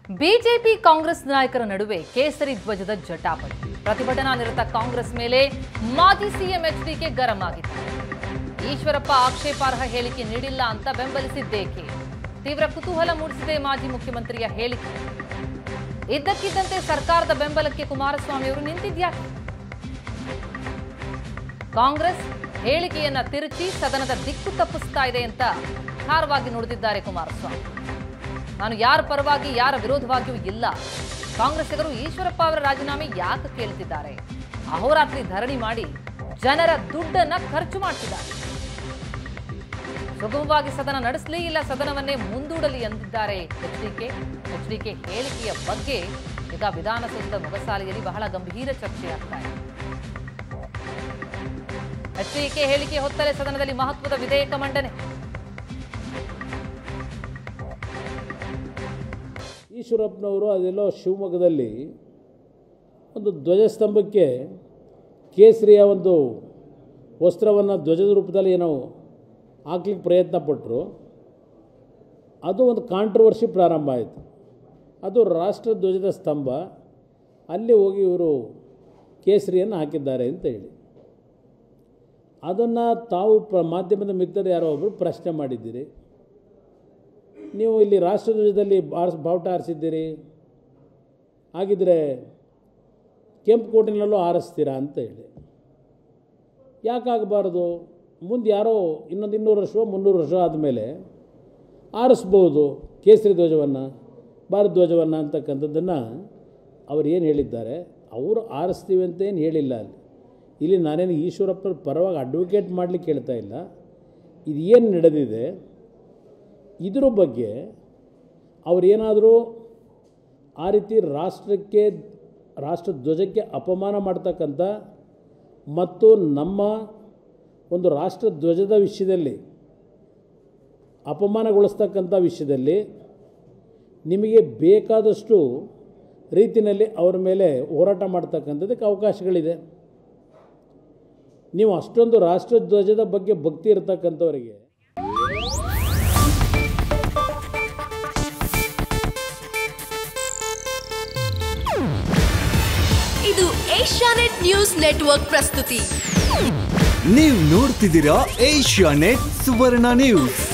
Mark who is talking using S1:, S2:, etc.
S1: BJP Congress ನಾಯಕರ ನಡುವೆ ಕೇಸರಿ ಧ್ವಜದ ಜಟಾಪಟಿ ಪ್ರತಿಭಟನಾ ನಿರತ ಕಾಂಗ್ರೆಸ್ ಮೇಲೆ ಮಾಜಿ ಸಿಎಂ ಎಚ್ಡಿಕೆ ಗರಂ ಆಗಿದ್ದಾರೆ ಈಶ್ವರಪ್ಪ ಆಕ್ಷೇಪಾರ್ಹ ಹೇಳಿಕೆ ನೀಡಿಲ್ಲ ಅಂತ ಬೆಂಬಲಿಸಿದ್ದೇಕೆ ತೀವ್ರ ಕುತೂಹಲ ಮೂಡಿಸಿದೆ ಮಾಜಿ ಮುಖ್ಯಮಂತ್ರಿಯ ಹೇಳಿಕೆ ಇದ್ದಕ್ಕಿದ್ದಂತೆ ಸರ್ಕಾರದ ಬೆಂಬಲಕ್ಕೆ ಕುಮಾರಸ್ವಾಮಿ ಅವರು ನಿಂತಿದ್ಯಾಕೆ ಕಾಂಗ್ರೆಸ್ ಹೇಳಿಕೆಯನ್ನ ತಿರುಚಿ ಸದನದ ದಿಕ್ಕು ತಪ್ಪಿಸ್ತಾ ಇದೆ ಅಂತ ಖಾರವಾಗಿ ನುಡಿದಿದ್ದಾರೆ ಕುಮಾರಸ್ವಾಮಿ ನಾನು ಯಾರ ಪರವಾಗಿ ಯಾರ ವಿರೋಧವಾಗಿಯೂ ಇಲ್ಲ ಕಾಂಗ್ರೆಸ್ಸಿಗರು ಈಶ್ವರಪ್ಪ ಅವರ ರಾಜೀನಾಮೆ ಯಾಕೆ ಕೇಳ್ತಿದ್ದಾರೆ ಅಹೋರಾತ್ರಿ ಧರಣಿ ಮಾಡಿ ಜನರ ದುಡ್ಡನ್ನ ಖರ್ಚು ಮಾಡ್ತಿದ್ದಾರೆ ಸುಗಮವಾಗಿ ಸದನ ನಡೆಸಲಿ ಇಲ್ಲ ಸದನವನ್ನೇ ಮುಂದೂಡಲಿ ಎಂದಿದ್ದಾರೆ ಎಚ್ಡಿಕೆ ಎಚ್ಡಿಕೆ ಹೇಳಿಕೆಯ ಬಗ್ಗೆ ಈಗ ವಿಧಾನಸೌಧದ ಮೊಗಸಾಲೆಯಲ್ಲಿ ಬಹಳ ಗಂಭೀರ ಚರ್ಚೆಯಾಗ್ತಾ ಇದೆ ಎಚ್ಡಿಕೆ ಹೇಳಿಕೆ ಹೊತ್ತಲೇ ಸದನದಲ್ಲಿ ಮಹತ್ವದ ವಿಧೇಯಕ ಮಂಡನೆ
S2: ಈಶ್ವರಪ್ಪನವರು ಅದೆಲ್ಲೋ ಶಿವಮೊಗ್ಗದಲ್ಲಿ ಒಂದು ಧ್ವಜಸ್ತಂಭಕ್ಕೆ ಕೇಸರಿಯ ಒಂದು ವಸ್ತ್ರವನ್ನು ಧ್ವಜದ ರೂಪದಲ್ಲಿ ಏನೋ ಹಾಕ್ಲಿಕ್ಕೆ ಪ್ರಯತ್ನ ಪಟ್ಟರು ಅದು ಒಂದು ಕಾಂಟ್ರವರ್ಸಿ ಪ್ರಾರಂಭ ಆಯಿತು ಅದು ರಾಷ್ಟ್ರ ಧ್ವಜದ ಸ್ತಂಭ ಅಲ್ಲಿ ಹೋಗಿ ಇವರು ಕೇಸರಿಯನ್ನು ಹಾಕಿದ್ದಾರೆ ಅಂತ ಹೇಳಿ ಅದನ್ನು ತಾವು ಪ್ರ ಮಾಧ್ಯಮದ ಮಿತ್ರರು ಯಾರೋ ಒಬ್ಬರು ಪ್ರಶ್ನೆ ಮಾಡಿದ್ದೀರಿ ನೀವು ಇಲ್ಲಿ ರಾಷ್ಟ್ರಧ್ವಜದಲ್ಲಿ ಆರಿಸ್ ಬಾವುಟ ಆರಿಸಿದ್ದೀರಿ ಹಾಗಿದ್ರೆ ಕೆಂಪು ಕೋಟಿನಲ್ಲೂ ಆರಿಸ್ತೀರಾ ಅಂತ ಹೇಳಿ ಯಾಕಾಗಬಾರ್ದು ಮುಂದೆ ಯಾರೋ ಇನ್ನೊಂದು ಇನ್ನೂರು ವರ್ಷ ಮುನ್ನೂರು ವರ್ಷ ಆದಮೇಲೆ ಆರಿಸ್ಬೋದು ಕೇಸರಿ ಧ್ವಜವನ್ನು ಭಾರತ ಧ್ವಜವನ್ನು ಅಂತಕ್ಕಂಥದ್ದನ್ನು ಅವ್ರು ಏನು ಹೇಳಿದ್ದಾರೆ ಅವರು ಆರಿಸ್ತೀವಿ ಅಂತ ಏನು ಹೇಳಿಲ್ಲ ಅಲ್ಲಿ ಇಲ್ಲಿ ನಾನೇನು ಈಶ್ವರಪ್ಪನ ಪರವಾಗಿ ಅಡ್ವೊಕೇಟ್ ಮಾಡಲಿಕ್ಕೆ ಹೇಳ್ತಾ ಇಲ್ಲ ಇದು ಏನು ನಡೆದಿದೆ ಇದ್ರ ಬಗ್ಗೆ ಅವರೇನಾದರೂ ಆ ರೀತಿ ರಾಷ್ಟ್ರಕ್ಕೆ ರಾಷ್ಟ್ರ ಧ್ವಜಕ್ಕೆ ಅಪಮಾನ ಮಾಡ್ತಕ್ಕಂಥ ಮತ್ತು ನಮ್ಮ ಒಂದು ರಾಷ್ಟ್ರ ಧ್ವಜದ ವಿಷಯದಲ್ಲಿ ಅಪಮಾನಗೊಳಿಸ್ತಕ್ಕಂಥ ವಿಷಯದಲ್ಲಿ ನಿಮಗೆ ಬೇಕಾದಷ್ಟು ರೀತಿಯಲ್ಲಿ ಅವರ ಮೇಲೆ ಹೋರಾಟ ಮಾಡ್ತಕ್ಕಂಥದ್ದಕ್ಕೆ ಅವಕಾಶಗಳಿದೆ ನೀವು ಅಷ್ಟೊಂದು ರಾಷ್ಟ್ರ ಧ್ವಜದ ಬಗ್ಗೆ ಭಕ್ತಿ ಇರತಕ್ಕಂಥವರಿಗೆ
S3: ಇದು ಏಷ್ಯಾನೆಟ್ ನ್ಯೂಸ್ ನೆಟ್ವರ್ಕ್ ಪ್ರಸ್ತುತಿ
S4: ನೀವು ನೋಡ್ತಿದ್ದೀರಾ ಏಷ್ಯಾ ನೆಟ್ ಸುವರ್ಣ ನ್ಯೂಸ್